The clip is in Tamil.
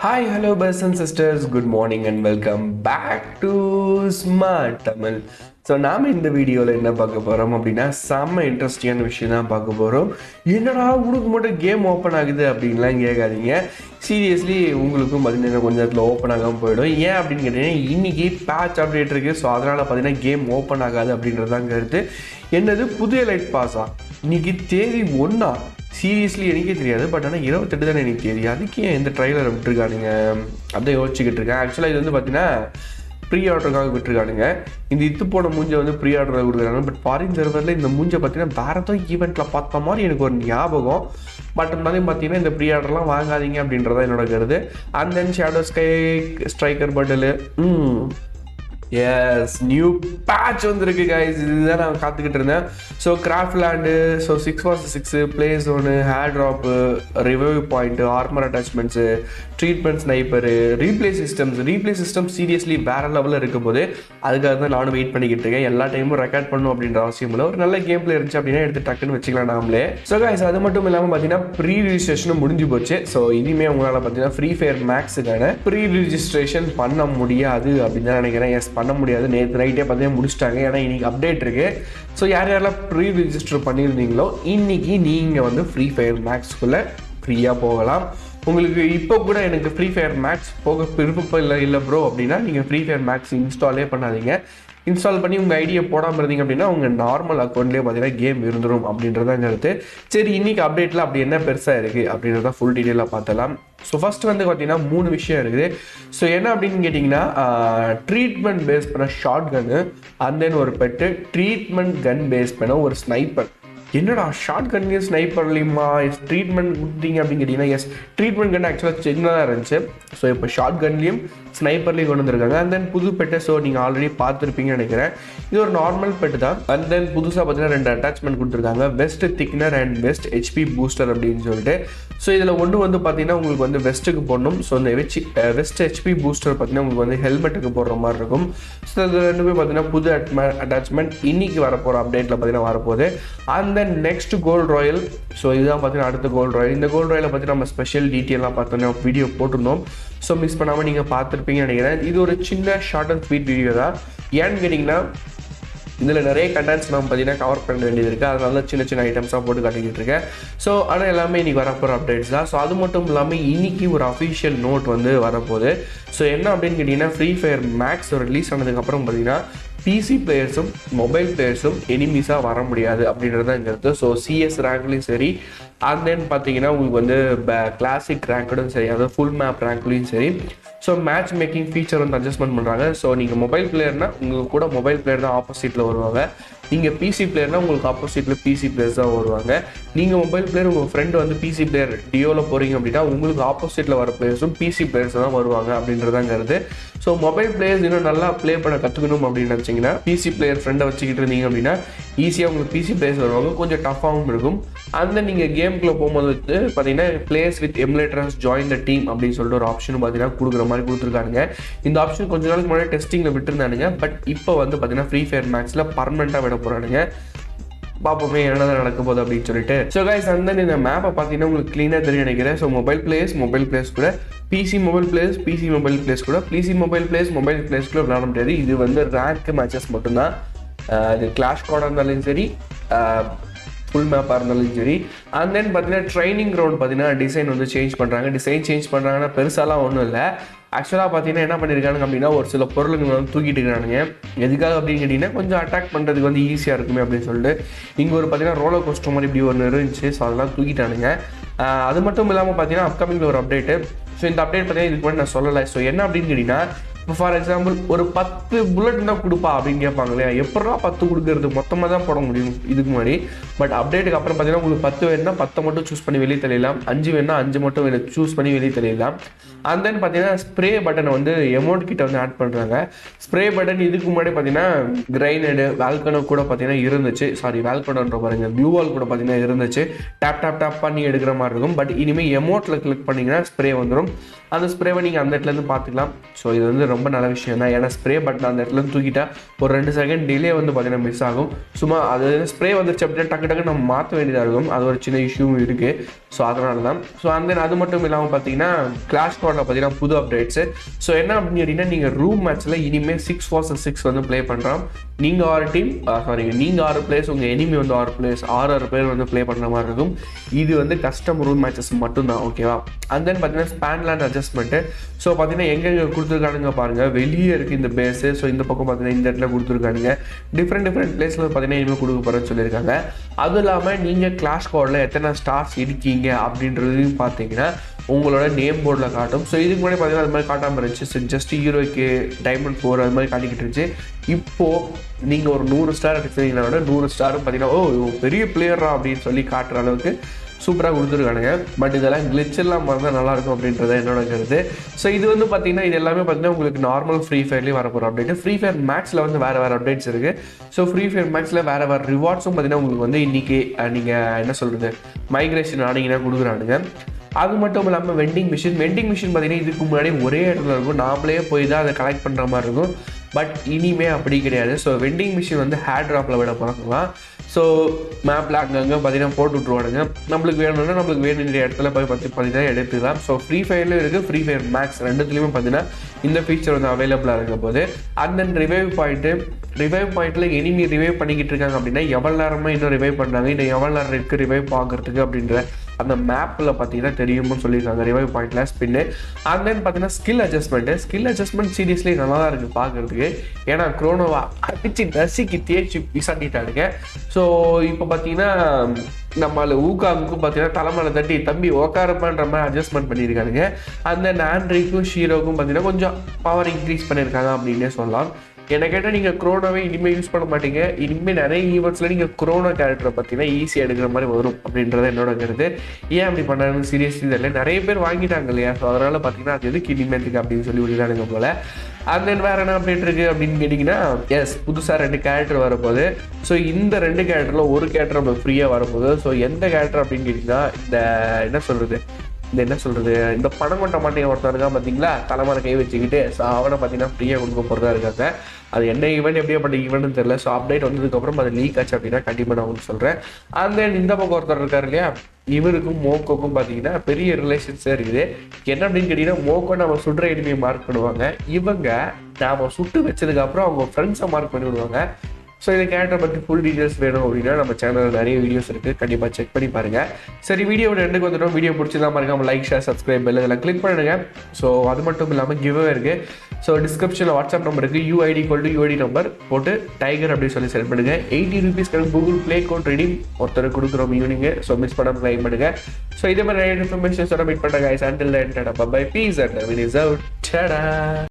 hi hello bros and sisters good morning and welcome back to smart Tamil so நாம் இந்த வீடியோவில் என்ன பார்க்க போகிறோம் அப்படின்னா செம்ம இன்ட்ரெஸ்டிங்கான விஷயம் தான் பார்க்க போகிறோம் என்னடா உனக்கு மட்டும் கேம் ஓப்பன் ஆகுது அப்படின்லாம் கேட்காதீங்க சீரியஸ்லி உங்களுக்கும் பார்த்தீங்கன்னா கொஞ்சம் நேரத்தில் ஓப்பன் ஆகாமல் போயிடும் ஏன் அப்படின்னு கேட்டீங்கன்னா இன்றைக்கி பேட்ச் அப்டேட் இருக்குது ஸோ அதனால் பார்த்தீங்கன்னா கேம் ஓப்பன் ஆகாது அப்படின்றது தான் கருத்து என்னது புதிய லைட் பாஸா இன்னைக்கு தேதி ஒன்றா சீரியஸ்லி எனக்கே தெரியாது பட் ஆனால் இருபத்தெட்டு தானே எனக்கு தெரியும் அதுக்கு ஏன் இந்த ட்ரைலர் விட்டுருக்கானுங்க அப்படியே யோசிச்சுக்கிட்டு இருக்கேன் ஆக்சுவலாக இது வந்து பார்த்தீங்கன்னா ப்ரீ ஆர்டருக்காக விட்டுருக்கானுங்க இந்த இத்து போன மூஞ்சை வந்து ப்ரீ ஆர்டரில் கொடுக்குறாங்க பட் ஃபாரின் சர்வரில் இந்த மூஞ்சை பார்த்தீங்கன்னா வேற ஏதோ ஈவெண்ட்டில் பார்த்த மாதிரி எனக்கு ஒரு ஞாபகம் பட் இருந்தாலும் பார்த்தீங்கன்னா இந்த ப்ரீ ஆர்டர்லாம் வாங்காதீங்க அப்படின்றத என்னோட கருது and then shadow sky striker பட்டில் ம் எஸ் நியூ பேட்ச் வந்திருக்கு கைஸ் இதுதான் நான் காத்துக்கிட்டு இருந்தேன் so craft land so six vs six play zone air drop revive point armour attachments treatment sniper replay systems replay system seriously வேற லெவலில் இருக்கும்போது அதுக்காக தான் நானும் வெயிட் பண்ணிக்கிட்டு இருக்கேன் எல்லா டைமும் ரெக்கார்ட் பண்ணணும் அப்படின்ற அவசியம் இல்லை ஒரு நல்ல கேம் பிளே இருந்துச்சு அப்படின்னா எடுத்து டக்குன்னு வச்சுக்கலாம் நாமளே ஸோ கைஸ் அது மட்டும் இல்லாமல் பார்த்தீங்கன்னா ப்ரீ ரிஜிஸ்ட்ரேஷனும் முடிஞ்சு போச்சு ஸோ இனிமேல் உங்களால் பார்த்தீங்கன்னா ஃப்ரீ ஃபயர் மேக்ஸுக்கான ப்ரீ ரிஜிஸ்ட்ரேஷன் பண்ண முடியாது அப்படின்னு தான் நினைக்கிறேன் எஸ் பண்ண முடியாது நேற்று நைட்டே பார்த்தீங்கன்னா முடிச்சிட்டாங்க ஏன்னா இன்னைக்கு அப்டேட் இருக்கு ஸோ யார் யாரெல்லாம் ப்ரீ ரிஜிஸ்டர் பண்ணியிருந்தீங்களோ இன்னைக்கு நீங்கள் வந்து ஃப்ரீ ஃபயர் மேக்ஸ்க்குள்ளே ஃப்ரீயாக போகலாம் உங்களுக்கு இப்போ கூட எனக்கு ஃப்ரீ ஃபயர் மேக்ஸ் போக விருப்பம் இல்லை இல்லை ப்ரோ அப்படின்னா நீங்கள் ஃப்ரீ ஃபயர் மேக்ஸ் இன்ஸ்டாலே பண்ணாதீங்க இன்ஸ்டால் பண்ணி உங்கள் ஐடியை போடாமல் இருந்தீங்க அப்படின்னா உங்கள் நார்மல் அக்கௌண்ட்லேயே பார்த்தீங்கன்னா கேம் இருந்துடும் அப்படின்றத கருத்து சரி இன்னைக்கு அப்டேட்டில் அப்படி என்ன பெருசாக இருக்குது அப்படின்றத ஃபுல் டீட்டெயிலாக பார்த்தலாம் ஸோ ஃபர்ஸ்ட் வந்து பார்த்தீங்கன்னா மூணு விஷயம் இருக்குது ஸோ என்ன அப்படின்னு கேட்டிங்கன்னா ட்ரீட்மெண்ட் பேஸ் பண்ண ஷார்ட் கன்னு அண்ட் தென் ஒரு பெட்டு ட்ரீட்மெண்ட் கன் பேஸ் பண்ண ஒரு ஸ்னைப்பர் என்னடா ஷார்ட் கன்லையும் ஸ்னைப்பர்லையுமா ட்ரீட்மெண்ட் கொடுத்தீங்க அப்படின்னு கேட்டிங்கன்னா எஸ் ட்ரீட்மெண்ட் கன் ஆக்சுவலாக சின்னதாக இருந்துச்சு ஸோ இப்போ ஷார்ட் கன்லையும் ஸ்னைப்பர்லையும் கொண்டு வந்திருக்காங்க அண்ட் தென் புது பெட்டை ஸோ நீங்கள் ஆல்ரெடி பார்த்துருப்பீங்கன்னு நினைக்கிறேன் இது ஒரு நார்மல் பெட்டு தான் அண்ட் தென் புதுசாக பார்த்தீங்கன்னா ரெண்டு அட்டாச்மெண்ட் கொடுத்துருக்காங்க vest thickener and vest HP booster அப்படின்னு சொல்லிட்டு ஸோ இதில் ஒன்று வந்து பார்த்தீங்கன்னா உங்களுக்கு வந்து வெஸ்ட்டுக்கு போடணும் ஸோ இந்த வெச் வெஸ்ட் ஹெச்பி பூஸ்டர் பார்த்தீங்கன்னா உங்களுக்கு வந்து ஹெல்மெட்டுக்கு போடுற மாதிரி இருக்கும் ஸோ இது ரெண்டுமே பார்த்தீங்கன்னா புது அட்டாச்மெண்ட் இன்னைக்கு வரப்போகிற அப்டேட்டில் பார்த்தீங்கன்னா வரப்போகுது and then next gold royale so இதுதான் பார்த்தீங்கன்னா அடுத்த கோல்ட் ராயல் இந்த கோல்ட் ராயலை பற்றி நம்ம ஸ்பெஷல் டீட்டெயிலாக பார்த்தோன்னா வீடியோ போட்டிருந்தோம் ஸோ மிஸ் பண்ணாமல் நீங்கள் பார்த்துருப்பீங்கன்னு நினைக்கிறேன் இது ஒரு சின்ன ஷார்ட் அண்ட் ஸ்வீட் வீடியோ தான் ஏன்னு கேட்டிங்கன்னா இதில் நிறைய கண்டென்ட்ஸ் நம்ம பார்த்தீங்கன்னா கவர் பண்ண வேண்டியது இருக்குது அதனால தான் சின்ன சின்ன ஐட்டம்ஸாக போட்டு காட்டிக்கிட்டு இருக்கேன் ஸோ ஆனால் எல்லாமே இன்றைக்கி வரப்போகிற அப்டேட்ஸ் தான் ஸோ அது மட்டும் இல்லாமல் இன்னைக்கு ஒரு அஃபிஷியல் நோட் வந்து வரப்போகுது ஸோ என்ன அப்படின்னு கேட்டிங்கன்னா ஃப்ரீ ஃபயர் மேக்ஸ் ரிலீஸ் ஆனதுக்கப்புறம் பார்த்தீங்கன்னா பிசி பிளேயர்ஸும் மொபைல் பிளேயர்ஸும் எனிமீஸாக வர முடியாது அப்படின்றது தான் கருத்து ஸோ சிஎஸ் ரேங்க்லையும் சரி அண்ட் தென் பார்த்தீங்கன்னா உங்களுக்கு வந்து கிளாசிக் ரேங்க்டும் சரி அதாவது ஃபுல் மேப் ரேங்க்லையும் சரி ஸோ மேட்ச் மேக்கிங் ஃபீச்சர் வந்து அட்ஜஸ்ட்மெண்ட் பண்ணுறாங்க ஸோ நீங்கள் மொபைல் பிளேயர்னா உங்கள் கூட மொபைல் பிளேயர் தான் ஆப்போசிட்டில் வருவாங்க நீங்கள் பிசி பிளேயர்னா உங்களுக்கு ஆப்போசிட்டில் பிசி பிளேயர்ஸ் தான் வருவாங்க நீங்கள் மொபைல் பிளேயர் உங்கள் ஃப்ரெண்டு வந்து பிசி பிளேயர் டியோவில் போகிறீங்க அப்படின்னா உங்களுக்கு ஆப்போசிட்டில் வர பிளேயர்ஸும் பிசி பிளேயர்ஸ் தான் வருவாங்க அப்படின்றதாங்கிறது ஸோ மொபைல் பிளேயர்ஸ் இன்னும் நல்லா ப்ளே பண்ண கற்றுக்கணும் அப்படின்னு நினச்சிங்கன்னா பிசி பிளேயர் ஃப்ரெண்டை வச்சுக்கிட்டு இருந்தீங்க அப்படின்னா ஈஸியாக உங்களுக்கு பிசி பிளேயர்ஸ் வருவாங்க கொஞ்சம் டஃப்பாகவும் இருக்கும் அந்த நீங்கள் கேம்குள்ளே போகும்போது வந்து பார்த்தீங்கன்னா players with emulators join the team அப்படின்னு சொல்லிட்டு ஒரு ஆப்ஷன் பார்த்தீங்கன்னா கொடுக்குற மாதிரி கொடுத்துருக்காங்க இந்த ஆப்ஷன் கொஞ்ச நாளுக்கு முன்னாடி டெஸ்டிங்கில் விட்டுருந்தானுங்க பட் இப்போ வந்து பார்த்தீங்கன்னா ஃப்ரீ ஃபயர் மேக்ஸில் பர்மனெண்ட்டாக விட போகிறானுங்க பார்ப்போமே என்னதான் நடக்க போகுது அப்படின்னு சொல்லிட்டு ஸோ கைஸ் அந்த இந்த மேப்பை பார்த்தீங்கன்னா உங்களுக்கு க்ளீனாக தெரியும் நினைக்கிறேன் so mobile players mobile players கூட PC mobile players PC mobile players கூட PC mobile players mobile players கூட விளையாட முடியாது இது வந்து ரேங்க் மேட்சஸ் மட்டும்தான் அது கிளாஷ் கோடாக இருந்தாலும் சரி ஃபுல் மேப்பாக இருந்தாலும் சரி அண்ட் தென் பார்த்தீங்கன்னா ட்ரைனிங் கிரவுண்ட் பார்த்தீங்கன்னா டிசைன் வந்து சேஞ்ச் பண்ணுறாங்க டிசைன் சேஞ்ச் பண்ணுறாங்கன்னா பெருசாலாம் ஒன்றும் இல்லை ஆக்சுவலாக பார்த்தீங்கன்னா என்ன பண்ணியிருக்காங்க அப்படின்னா ஒரு சில பொருளுங்களை வந்து தூக்கிட்டு இருக்கிறானுங்க எதுக்காக அப்படின்னு கேட்டிங்கன்னா கொஞ்சம் அட்டாக் பண்ணுறதுக்கு வந்து ஈஸியாக இருக்குமே அப்படின்னு சொல்லிட்டு இங்கே ஒரு பார்த்தீங்கன்னா ரோலர் கோஸ்டர் மாதிரி இப்படி ஒன்று இருந்துச்சு ஸோ அதெல்லாம் தூக்கிட்டானுங்க அது மட்டும் இல்லாமல் பார்த்தீங்கன்னா அப்கமிங்கில் ஒரு அப்டேட்டு ஸோ இந்த அப்டேட் பார்த்தீங்கன்னா இதுக்கு முன்னாடி நான் சொல்லலை ஸோ என்ன அப்படின்னு கேட்டிங்கன்னா இப்போ ஃபார் எக்ஸாம்பிள் ஒரு பத்து புல்லட் தான் கொடுப்பா அப்படின்னு கேட்பாங்க இல்லையா எப்படா பத்து கொடுக்கறது மொத்தமாக தான் போட முடியும் இதுக்கு முன்னாடி பட் அப்டேட்டுக்கு அப்புறம் பார்த்தீங்கன்னா உங்களுக்கு பத்து வேணும்னா பத்தை மட்டும் சூஸ் பண்ணி வெளியே தெரியலாம் அஞ்சு வேணும்னா அஞ்சு மட்டும் வேணும் சூஸ் பண்ணி வெளியே தெரியலாம் அண்ட் தென் பார்த்தீங்கன்னா ஸ்ப்ரே பட்டனை வந்து எமௌண்ட் கிட்ட வந்து ஆட் பண்ணுறாங்க ஸ்ப்ரே பட்டன் இதுக்கு முன்னாடி பார்த்தீங்கன்னா கிரைனடு வேல்கனோ கூட பார்த்தீங்கன்னா இருந்துச்சு சாரி வேல்கனோன்ற பாருங்க வியூவால் கூட பார்த்தீங்கன்னா இருந்துச்சு டேப் டேப் டேப் பண்ணி எடுக்கிற மாதிரி இருக்கும் பட் இனிமேல் எமௌண்ட்டில் கிளிக் பண்ணிங்கன்னா ஸ்ப்ரே வந்துடும் அந்த ஸ்ப்ரேவை நீங்கள் அந்த இடத்துலேருந்து பார்த்துக்கலாம் ஸோ இது வந்து ரொம்ப நல்ல விஷயம் தான் ஏன்னா ஸ்ப்ரே பட்டன் அந்த இடத்துல இருந்து தூக்கிட்டா ஒரு ரெண்டு செகண்ட் டிலே வந்து பார்த்தீங்கன்னா மிஸ் ஆகும் சும்மா அது ஸ்ப்ரே வந்துருச்சு அப்படின்னா டக்கு டக்கு நம்ம மாற்ற வேண்டியதாக இருக்கும் அது ஒரு சின்ன இஷ்யூவும் இருக்குது ஸோ அதனால தான் ஸோ அந்த அது மட்டும் இல்லாமல் பார்த்தீங்கன்னா கிளாஷ் கோடில் பார்த்தீங்கன்னா புது அப்டேட்ஸு ஸோ என்ன அப்படின்னு கேட்டிங்கன்னா நீங்கள் ரூம் மேட்ச்சில் இனிமேல் சிக்ஸ் ஃபார்ஸ் சிக்ஸ் வந்து ப்ளே பண்ணுறோம் நீங்கள் ஆறு டீம் சாரி நீங்கள் ஆறு பிளேஸ் உங்கள் எனிமி வந்து ஆறு பிளேஸ் ஆறு ஆறு பேர் வந்து ப்ளே பண்ணுற மாதிரி இருக்கும் இது வந்து கஸ்டம் ரூம் மேட்சஸ் மட்டும்தான் ஓகேவா அண்ட் தென் பார்த்தீங்கன்னா ஸ்பேன்லேண்ட் அட்ஜஸ்ட்மெண்ட்டு ஸோ பார்த்தீங்கன்னா எங்கெங்கே கொடுத்துருக்கானுங்க பாருங்கள் வெளியே இருக்குது இந்த பேஸு ஸோ இந்த பக்கம் பார்த்தீங்கன்னா இந்த இடத்துல கொடுத்துருக்கானுங்க டிஃப்ரெண்ட் டிஃப்ரெண்ட் பிளேஸில் பார்த்தீங்கன்னா இனிமேல் கொடுக்க போகிறேன்னு சொல்லியிருக்காங்க அதுவும் இல்லாமல் நீங்கள் கிளாஷ் கோடில் எத்தனை ஸ்டார்ஸ் இருக்கீங்க அப்படின்றதையும் பார்த்தீங்கன்னா உங்களோட நேம் போர்டில் காட்டும் ஸோ இதுக்கு முன்னாடி பார்த்தீங்கன்னா அது மாதிரி காட்டாமல் இருந்துச்சு ஸோ ஜஸ்ட் ஹீரோக்கு டைமண்ட் ஃபோர் அது மாதிரி காட்டிக்கிட்டு இருந்துச்சு இப்போது நீங்கள் ஒரு நூறு ஸ்டார் எடுத்தீங்கன்னா விட நூறு ஸ்டாரும் பார்த்தீங்கன்னா ஓ இவன் பெரிய பிளேயரா அப்படின்னு சொல்லி காட்டுற அளவுக்கு சூப்பராக கொடுத்துருக்கானுங்க பட் இதெல்லாம் glitch எல்லாம் இருந்தால் நல்லாயிருக்கும் அப்படின்றத என்னோட கருத்து ஸோ இது வந்து பார்த்தீங்கன்னா இது எல்லாமே பார்த்தீங்கன்னா உங்களுக்கு நார்மல் ஃப்ரீ ஃபயர்லேயும் வரப்போகிற அப்டேட் ஃப்ரீ ஃபயர் மேக்ஸில் வந்து வேறு வேறு அப்டேட்ஸ் இருக்குது ஸோ ஃப்ரீ ஃபயர் மேக்ஸில் வேறு வேறு ரிவார்ட்ஸும் பார்த்தீங்கன்னா உங்களுக்கு வந்து இன்றைக்கி நீங்கள் என்ன சொல்கிறது மைக்ரேஷன் ஆனீங்கன்னா கொடுக்குறானுங்க அது மட்டும் இல்லாமல் வெண்டிங் மிஷின் வெண்டிங் மிஷின் பார்த்தீங்கன்னா இதுக்கு முன்னாடி ஒரே இடத்துல இருக்கும் நாமளே போய் தான் அதை கலெக்ட் பண்ணுற மாதிரி இருக்கும் பட் இனிமே அப்படி கிடையாது ஸோ வெண்டிங் மிஷின் வந்து ஹேர் ட்ராப்பில் விட போகிறாங்களாம் ஸோ மேப்பில் அங்கங்கே பார்த்தீங்கன்னா போட்டு விட்ருவானுங்க நம்மளுக்கு வேணும்னா நம்மளுக்கு வேணுன்ற இடத்துல போய் பார்த்து பார்த்தீங்கன்னா எடுத்துக்கலாம் ஸோ ஃப்ரீ ஃபயர்லையும் இருக்குது ஃப்ரீ ஃபயர் மேக்ஸ் ரெண்டுத்துலேயுமே பார்த்தீங்கன்னா இந்த ஃபீச்சர் வந்து அவைலபிளாக இருக்க போது and then revive point revive பாயிண்ட்டில் எனிமி ரிவைவ் பண்ணிக்கிட்டு இருக்காங்க அப்படின்னா எவ்வளோ நேரமாக இன்னும் ரிவைவ் பண்ணுறாங்க இன்னும் எவ்வளோ நேரம் இருக்குது ரிவைவ் பார்க்குறதுக்கு அப்படின்ற அந்த மேப்பில் பார்த்தீங்கன்னா தெரியும்னு சொல்லியிருக்காங்க ரிவைவ் பாயிண்ட்டில் ஸ்பின்னு அண்ட் தென் பார்த்தீங்கன்னா skill adjustment skill adjustment seriously நல்லா தான் இருக்குது பார்க்குறதுக்கு ஏன்னா குரோனோவா அடிச்சு நசுக்கி தேய்ச்சி பிசாட்டிட்டானுங்க ஸோ இப்போ பார்த்தீங்கன்னா நம்மள ஊக்காவுக்கும் பார்த்தீங்கன்னா தலைமையில தட்டி தம்பி உக்காரப்பான்ற மாதிரி அட்ஜஸ்ட்மெண்ட் பண்ணியிருக்கானுங்க அந்த ஆண்ட்ரிக்கும் ஷீரோக்கும் பார்த்தீங்கன்னா கொஞ்சம் பவர் இன்க்ரீஸ் பண்ணியிருக்காங்க அப்படின்னே சொல்லலாம் என்ன கேட்டால் நீங்கள் குரோனாவே இனிமேல் யூஸ் பண்ண மாட்டீங்க இனிமேல் நிறைய ஈவெண்ட்ஸில் நீங்கள் குரோனா கேரக்டரை பார்த்தீங்கன்னா ஈஸியாக எடுக்கிற மாதிரி வரும் அப்படின்றத என்னோட கருத்து ஏன் அப்படி பண்ணாங்கன்னு சீரியஸ்லி தெரியல நிறைய பேர் வாங்கிட்டாங்க இல்லையா ஸோ அதனால் பார்த்தீங்கன்னா அது எதுக்கு இனிமேலுக்கு அப்படின்னு சொல்லி விட்டுட்டானுங்க போல அண்ட் தென் வேறு என்ன அப்டேட் இருக்குது அப்படின்னு கேட்டிங்கன்னா எஸ் புதுசாக ரெண்டு கேரக்டர் வரப்போகுது ஸோ இந்த ரெண்டு கேரக்டரில் ஒரு கேரக்டர் நம்ம ஃப்ரீயாக வரப்போகுது ஸோ எந்த கேரக்டர் அப்படின்னு கேட்டிங்கன்னா இந்த என்ன சொல்கிறது இந்த என்ன சொல்கிறது இந்த பணம் கொண்ட மாட்டேங்க ஒருத்தன் இருக்கான் பார்த்தீங்களா தலைமையில கை வச்சுக்கிட்டு ஸோ அவனை பார்த்தீங்கன்னா ஃப்ரீயாக கொடுக்க போகிறதா இருக்காங்க அது என்ன ஈவெண்ட் எப்படியாப்பட்ட ஈவெண்ட்னு தெரியல ஸோ அப்டேட் வந்ததுக்கப்புறம் அது லீக் ஆச்சு அப்படின்னா கண்டிப்பாக நான் உங்களுக்கு சொல்கிறேன் அண்ட் தென் இந்த பக்கம் ஒருத்தர் இருக்கார் இல்லையா இவருக்கும் மோக்கோக்கும் பார்த்தீங்கன்னா பெரிய ரிலேஷன்ஸே இருக்குது என்ன அப்படின்னு கேட்டிங்கன்னா மோக்கோ நம்ம சுடுற எனிமையை மார்க் பண்ணுவாங்க இவங்க நாம சுட்டு வச்சதுக்கப்புறம் அவங்க ஃப்ரெண்ட்ஸை மார்க் பண்ணி விடுவாங்க ஸோ இந்த கேரக்டர் பற்றி ஃபுல் டீட்டெயில்ஸ் வேணும் அப்படின்னா நம்ம சேனலில் நிறைய வீடியோஸ் இருக்குது கண்டிப்பாக செக் பண்ணி பாருங்கள் சரி வீடியோட ரெண்டுக்கு வந்துட்டோம் வீடியோ பிடிச்சிருந்தா மறக்காம லைக் ஷேர் சப்ஸ்கிரைப் பெல் இதெல்லாம் கிளிக் பண்ணுங்க ஸோ அது மட்டும் இல்லாமல் கிவ்வே இருக்குது ஸோ டிஸ்கிரிப்ஷனில் வாட்ஸ்அப் நம்பர் இருக்குது யூஐடி கொல்டு யூஐடி நம்பர் போட்டு டைகர் அப்படின்னு சொல்லி சென்ட் பண்ணுங்கள் எயிட்டி ருபீஸ்க்கு கூகுள் ப்ளே கோட் ரெடிங் ஒருத்தர் கொடுக்குறோம் ஈவினிங்கு ஸோ மிஸ் பண்ணாமல் ட்ரை பண்ணுங்க ஸோ இதே மாதிரி நிறைய இன்ஃபர்மேஷன்ஸோட மீட் பண்ணுற guys until bye peace and win is out